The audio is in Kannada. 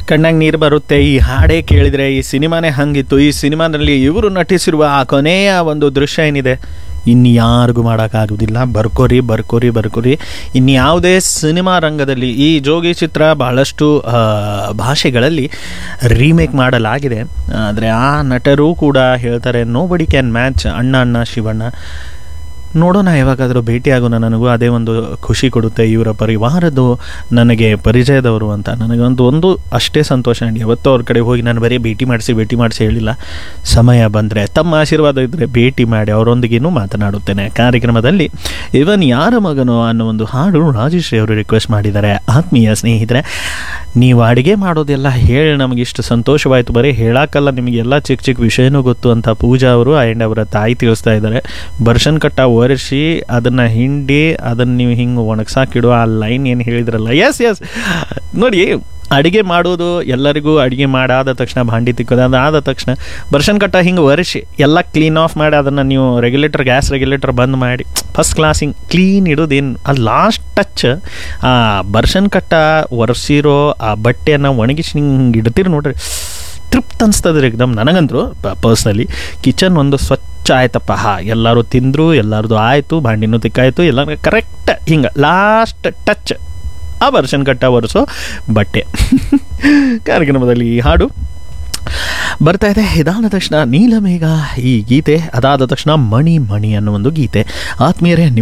ಕಣ್ಣಾಗ ನೀರು ಬರುತ್ತೆ ಈ ಹಾಡೇ ಕೇಳಿದರೆ ಈ ಸಿನಿಮಾನೇ ಹಂಗಿತ್ತು ಈ ಸಿನಿಮಾನಲ್ಲಿ ಇವರು ನಟಿಸಿರುವ ಆ ಕೊನೆಯ ಒಂದು ದೃಶ್ಯ ಏನಿದೆ ಇನ್ಯಾರಿಗೂ ಮಾಡೋಕ್ಕಾಗೋದಿಲ್ಲ ಬರ್ಕೋರಿ ಬರ್ಕೋರಿ ಬರ್ಕೋರಿ ಇನ್ಯಾವುದೇ ಸಿನಿಮಾ ರಂಗದಲ್ಲಿ ಈ ಜೋಗಿ ಚಿತ್ರ ಬಹಳಷ್ಟು ಆ, ಭಾಷೆಗಳಲ್ಲಿ ರೀಮೇಕ್ ಮಾಡಲಾಗಿದೆ ಆದರೆ ಆ ನಟರು ಕೂಡ ಹೇಳ್ತಾರೆ ನೋ ಬಡಿ ಕ್ಯಾನ್ ಮ್ಯಾಚ್ ಅಣ್ಣ ಅಣ್ಣ ಶಿವಣ್ಣ ನೋಡೋಣ ಯಾವಾಗಾದರೂ ಭೇಟಿಯಾಗೋಣ ನನಗೂ ಅದೇ ಒಂದು ಖುಷಿ ಕೊಡುತ್ತೆ ಇವರ ಪರಿವಾರದ್ದು ನನಗೆ ಪರಿಚಯದವರು ಅಂತ ನನಗಂತೂ ಒಂದು ಅಷ್ಟೇ ಸಂತೋಷ ಅಂడి ಯಾವತ್ತೂ ಅವ್ರ ಕಡೆ ಹೋಗಿ ನಾನು ಬರೀ ಭೇಟಿ ಮಾಡಿಸಿ ಭೇಟಿ ಮಾಡಿಸಿ ಹೇಳಿಲ್ಲ ಸಮಯ ಬಂದರೆ ತಮ್ಮ ಆಶೀರ್ವಾದ ಇದ್ದರೆ ಭೇಟಿ ಮಾಡಿ ಅವರೊಂದಿಗೇನು ಮಾತನಾಡುತ್ತೇನೆ ಕಾರ್ಯಕ್ರಮದಲ್ಲಿ ಇವನ್ ಯಾರ ಮಗನೋ ಅನ್ನೋ ಒಂದು ಹಾಡು ರಾಜಶ್ರೀ ಅವರು ರಿಕ್ವೆಸ್ಟ್ ಮಾಡಿದ್ದಾರೆ ಆತ್ಮೀಯ ಸ್ನೇಹಿತರೆ ನೀವು ಅಡುಗೆ ಮಾಡೋದೆಲ್ಲ ಹೇಳಿ ನಮಗೆ ಇಷ್ಟು ಸಂತೋಷವಾಯಿತು ಬರೀ ಹೇಳಕ್ಕಲ್ಲ ನಿಮಗೆಲ್ಲ ಚಿಕ್ಕ ಚಿಕ್ಕ ವಿಷಯನೂ ಗೊತ್ತು ಅಂತ ಪೂಜಾ ಅವರು ಆ್ಯಂಡ್ ಅವರ ತಾಯಿ ತಿಳಿಸ್ತಾ ಇದ್ದಾರೆ ಬರ್ಷನ್ ಕಟ್ಟ ಒರೆಸಿ ಅದನ್ನು ಹಿಂಡಿ ಅದನ್ನು ನೀವು ಹಿಂಗೆ ಒಣಗ್ಸಾಕಿಡು ಆ ಲೈನ್ ಏನು ಹೇಳಿದ್ರಲ್ಲ ಎಸ್ ಎಸ್ ನೋಡಿ ಅಡುಗೆ ಮಾಡೋದು ಎಲ್ಲರಿಗೂ ಅಡುಗೆ ಮಾಡಾದ ತಕ್ಷಣ ಭಾಂಡಿ ತಿಕ್ಕೋದು ಅದಾದ ತಕ್ಷಣ ಬರ್ಷನ್ ಕಟ್ಟ ಹಿಂಗೆ ಒರೆಸಿ ಎಲ್ಲ ಕ್ಲೀನ್ ಆಫ್ ಮಾಡಿ ಅದನ್ನು ನೀವು ರೆಗ್ಯುಲೇಟರ್ ಗ್ಯಾಸ್ ರೆಗ್ಯುಲೇಟರ್ ಬಂದ್ ಮಾಡಿ ಫಸ್ಟ್ ಕ್ಲಾಸ್ ಹಿಂಗೆ ಕ್ಲೀನ್ ಇಡೋದೇನು ಆ ಲಾಸ್ಟ್ ಟಚ್ ಆ ಬರ್ಷನ್ ಕಟ್ಟ ಒರೆಸಿರೋ ಆ ಬಟ್ಟೆಯನ್ನು ಒಣಗಿಸಿ ಹಿಂಗೆ ಇಡ್ತೀರಿ ನೋಡ್ರಿ ತೃಪ್ತ ಅನ್ಸ್ತದೆ ರೀ ಎಕ್ದಮ್ ನನಗಂತರೂ ಪರ್ಸ್ನಲಿ ಕಿಚನ್ ಒಂದು ಸ್ವಚ್ಛ ಆಯ್ತಪ್ಪ ಹಾ ಎಲ್ಲರೂ ತಿಂದರು ಎಲ್ಲರದು ಆಯಿತು ಭಾಂಡಿನೂ ತಿಕ್ಕಾಯಿತು ಎಲ್ಲ ಕರೆಕ್ಟ್ ಹಿಂಗೆ ಲಾಸ್ಟ್ ಟಚ್ ಆ ವರ್ಷನ್ ಕಟ್ಟ ಒರೆಸೋ ಬಟ್ಟೆ ಕಾರ್ಯಕ್ರಮದಲ್ಲಿ ಈ ಹಾಡು ಬರ್ತಾ ಇದೆ ಇದಾದ ತಕ್ಷಣ ನೀಲಮೇಘ ಈ ಗೀತೆ ಅದಾದ ತಕ್ಷಣ ಮಣಿ ಮಣಿ ಅನ್ನೋ ಒಂದು ಗೀತೆ ಆತ್ಮೀಯರೇ ನಿಮ್ಮ